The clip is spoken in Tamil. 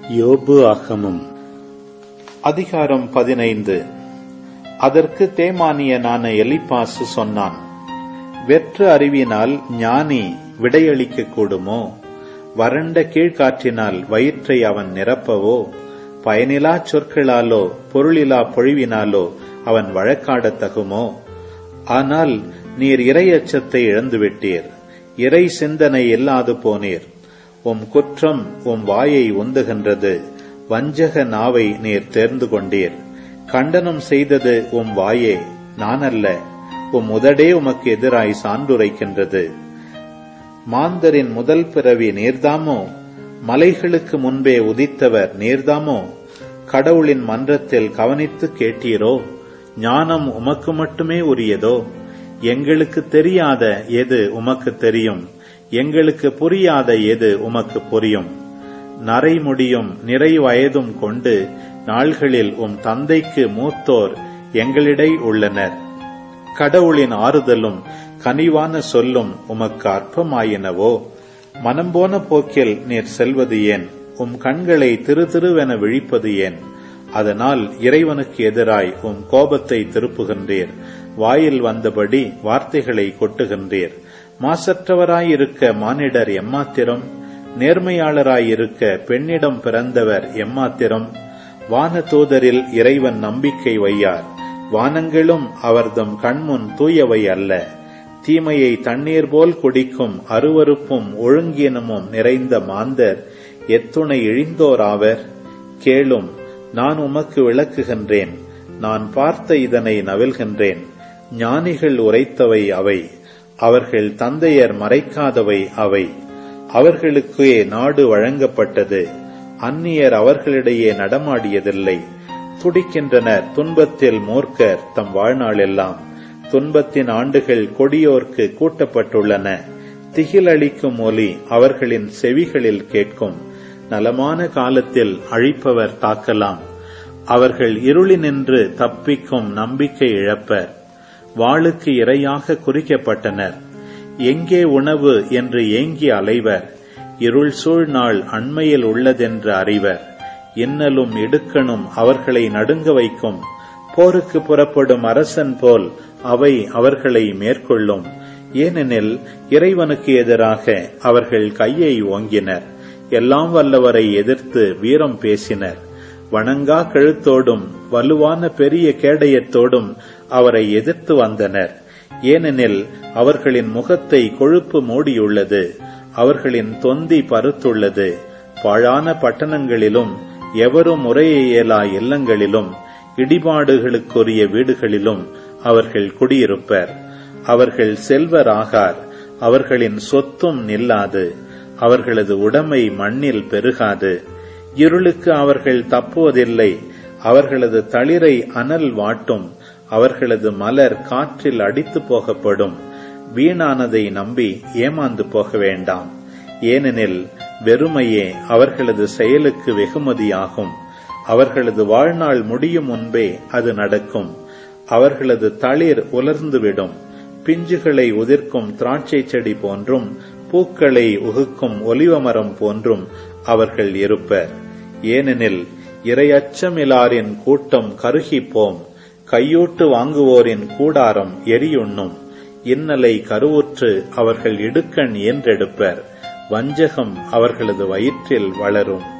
யோபு ஆகமம் அதிகாரம் பதினைந்து அதற்கு தேமானியனான எலிப்பாசு சொன்னான் வெற்று அறிவினால் ஞானி விடையளிக்க கூடுமோ வறண்ட கீழ்காற்றினால் வயிற்றை அவன் நிரப்பவோ பயனிலா சொற்களாலோ பொருளிலா பொழிவினாலோ அவன் வழக்காடத் தகுமோ ஆனால் நீர் இறையச்சத்தை இழந்துவிட்டீர் இறை சிந்தனை இல்லாது போனீர் உம் குற்றம் உம் வாயை உந்துகின்றது வஞ்சக நாவை நீர் தேர்ந்து கொண்டீர் கண்டனம் செய்தது உம் வாயே நானல்ல உம் உதடே உமக்கு எதிராய் சான்றுரைக்கின்றது மாந்தரின் முதல் பிறவி நீர்தாமோ மலைகளுக்கு முன்பே உதித்தவர் நீர்தாமோ கடவுளின் மன்றத்தில் கவனித்து கேட்டீரோ ஞானம் உமக்கு மட்டுமே உரியதோ எங்களுக்கு தெரியாத எது உமக்கு தெரியும் எங்களுக்கு புரியாத எது உமக்கு புரியும் நரைமுடியும் நிறை வயதும் கொண்டு நாள்களில் உம் தந்தைக்கு மூத்தோர் எங்களிடை உள்ளனர் கடவுளின் ஆறுதலும் கனிவான சொல்லும் உமக்கு அற்பமாயினவோ மனம் போன போக்கில் நீர் செல்வது ஏன் உம் கண்களை திரு திருவென விழிப்பது ஏன் அதனால் இறைவனுக்கு எதிராய் உம் கோபத்தை திருப்புகின்றீர் வாயில் வந்தபடி வார்த்தைகளை கொட்டுகின்றீர் மாசற்றவராயிருக்க மானிடர் எம்மாத்திரம் நேர்மையாளராயிருக்க பெண்ணிடம் பிறந்தவர் எம்மாத்திரம் வான தூதரில் இறைவன் நம்பிக்கை வையார் வானங்களும் அவர்தம் கண்முன் தூயவை அல்ல தீமையை தண்ணீர் போல் குடிக்கும் அருவருப்பும் ஒழுங்கீனமும் நிறைந்த மாந்தர் எத்துணை இழிந்தோர் ஆவர் கேளும் நான் உமக்கு விளக்குகின்றேன் நான் பார்த்த இதனை நவில்கின்றேன் ஞானிகள் உரைத்தவை அவை அவர்கள் தந்தையர் மறைக்காதவை அவை அவர்களுக்கே நாடு வழங்கப்பட்டது அந்நியர் அவர்களிடையே நடமாடியதில்லை துடிக்கின்றனர் துன்பத்தில் மூர்க்கர் தம் வாழ்நாளெல்லாம் துன்பத்தின் ஆண்டுகள் கொடியோர்க்கு கூட்டப்பட்டுள்ளன திகிலளிக்கும் ஒலி அவர்களின் செவிகளில் கேட்கும் நலமான காலத்தில் அழிப்பவர் தாக்கலாம் அவர்கள் இருளினின்று தப்பிக்கும் நம்பிக்கை இழப்பர் வாளுக்கு இரையாக குறிக்கப்பட்டனர் எங்கே உணவு என்று ஏங்கி அலைவர் இருள் சூழ் நாள் அண்மையில் உள்ளதென்று அறிவர் இன்னலும் இடுக்கணும் அவர்களை நடுங்க வைக்கும் போருக்கு புறப்படும் அரசன் போல் அவை அவர்களை மேற்கொள்ளும் ஏனெனில் இறைவனுக்கு எதிராக அவர்கள் கையை ஓங்கினர் எல்லாம் வல்லவரை எதிர்த்து வீரம் பேசினர் வணங்கா கழுத்தோடும் வலுவான பெரிய கேடயத்தோடும் அவரை எதிர்த்து வந்தனர் ஏனெனில் அவர்களின் முகத்தை கொழுப்பு மூடியுள்ளது அவர்களின் தொந்தி பருத்துள்ளது பாழான பட்டணங்களிலும் எவரும் முறைய இயலா இல்லங்களிலும் இடிபாடுகளுக்குரிய வீடுகளிலும் அவர்கள் குடியிருப்பர் அவர்கள் செல்வர் ஆகார் அவர்களின் சொத்தும் நில்லாது அவர்களது உடைமை மண்ணில் பெருகாது இருளுக்கு அவர்கள் தப்புவதில்லை அவர்களது தளிரை அனல் வாட்டும் அவர்களது மலர் காற்றில் அடித்து போகப்படும் வீணானதை நம்பி ஏமாந்து போக வேண்டாம் ஏனெனில் வெறுமையே அவர்களது செயலுக்கு வெகுமதியாகும் அவர்களது வாழ்நாள் முடியும் முன்பே அது நடக்கும் அவர்களது தளிர் உலர்ந்துவிடும் பிஞ்சுகளை உதிர்க்கும் திராட்சை செடி போன்றும் பூக்களை உகுக்கும் ஒலிவமரம் போன்றும் அவர்கள் இருப்பர் ஏனெனில் இரையச்சமிலாரின் கூட்டம் கருகிப்போம் கையூட்டு வாங்குவோரின் கூடாரம் எரியுண்ணும் இன்னலை கருவுற்று அவர்கள் இடுக்கண் என்றெடுப்பர் வஞ்சகம் அவர்களது வயிற்றில் வளரும்